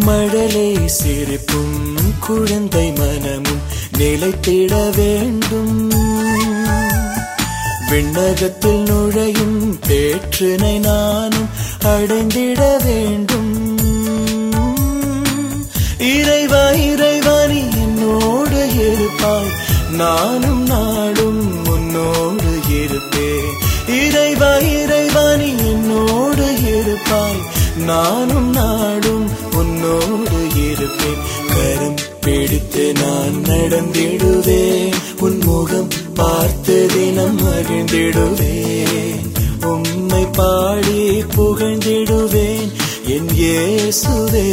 மழலை சிரிப்பும் குழந்தை மனமும் நிலைத்திட வேண்டும் விண்ணகத்தில் நுழையும் பேற்றினை நானும் அடைந்திட வேண்டும் இறைவா இறைவா நீ என்னோடு இருப்பாய் நானும் நாடும் உன்னோடு இருப்பேன் இறைவா இறைவா நீ என்னோடு இருப்பாய் நானும் நாடும் உன்னோடு இருப்பேன் கரம் பிடித்து நான் நடந்திடுவேன் உன் முகம் பார்த்து தினம் மகிழ்ந்திடுவேன் உம்மை பாடி புகழ்ந்திடுவேன் என் இயேசுவே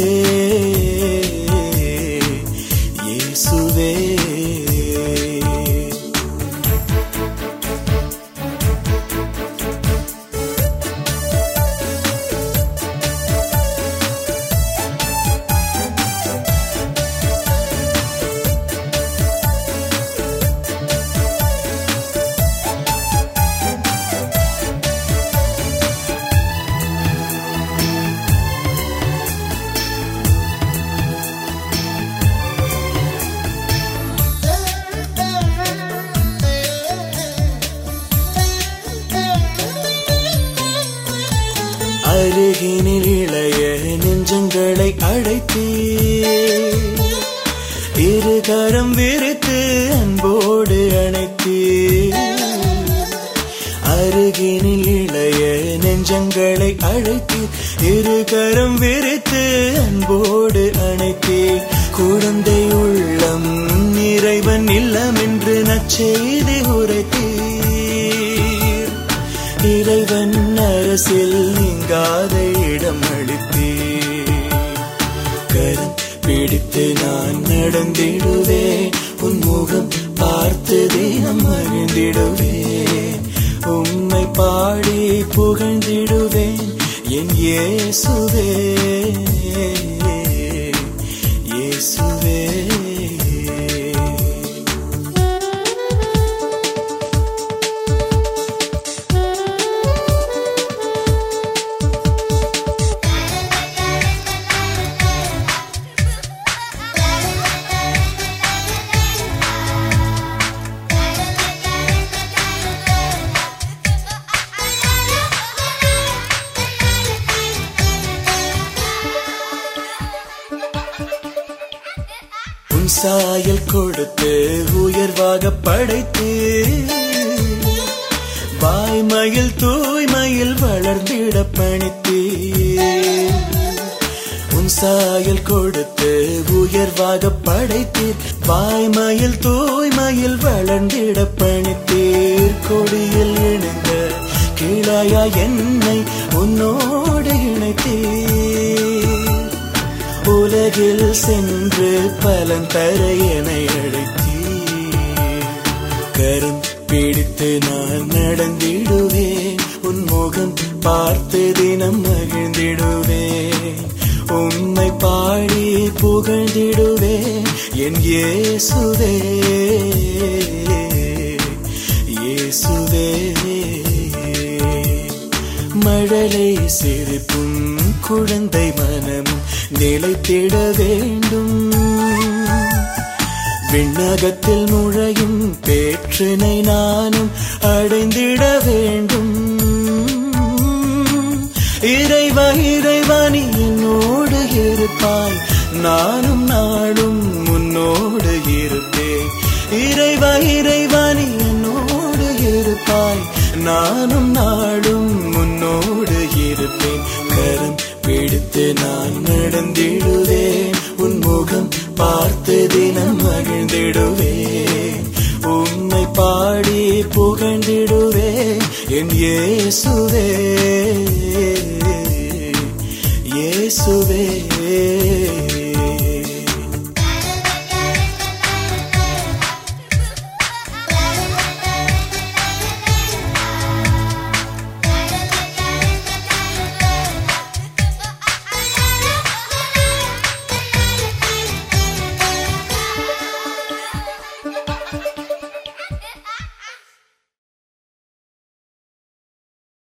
இயேசுவே அருகினில் இளைய நெஞ்சங்களை அழைத்தே இருகரம் விரித்து அன்போடு அணைத்தே அருகினில் இளைய நெஞ்சங்களை அழைத்து இருகரம் விரித்து அன்போடு அணைத்தே குழந்தை உள்ளம் இறைவன் இல்லம் என்று நச்செய்தி உரைத்தீர் இறைவன் அரசில் நீங்காத இடம் அளித்தீர் கரம் பிடித்து நான் நடந்திடுவேன் உன் முகம் பார்த்து தினம் மகிழ்ந்திடுவேன் உம்மை பாடி புகழ்ந்திடுவேன் என் இயேசுவே இயேசுவே உன் சாயல் கொடுத்து உயர்வாக படைத்து வாய்மையில் தூய்மையில் வளர்ந்திட பணித்து உன் சாயல் கொடுத்து உயர்வாக படைத்தீர் வாய்மையில் தூய்மையில் வளர்ந்திட பணித்தீர் கொடியில் இணைந்த கீழாயா என்னை உன்னோடு இணைத்தீர் உலகில் சென்று பலன் தர என அழைத்தீர் கரம் பிடித்து நான் நடந்திடுவேன் உன் முகம் பார்த்து தினம் மகிழ்ந்திடுவேன் உம்மை பாடி புகழ்ந்திடுவேன் என் இயேசுவே இயேசுவே மழலை சிரிப்பும் குழந்தை மனம் நிலைத்திட வேண்டும் விண்ணகத்தில் நுழையும் பேற்றினை நானும் அடைந்திட வேண்டும் இறைவா இறைவா நீ என்னோடு இருப்பாய் நானும் நாடும் உன்னோடு இருப்பேன் இறைவா இறைவா நீ என்னோடு இருப்பாய் நானும் நாடும் உன்னோடு இருப்பேன் கரம் பிடித்து நான் நடந்திடுவேன் உன் முகம் பார்த்து தினம் மகிழ்ந்திடுவேன் உம்மை பாடி புகழ்ந்திடுவேன் என் இயேசுவே இயேசுவே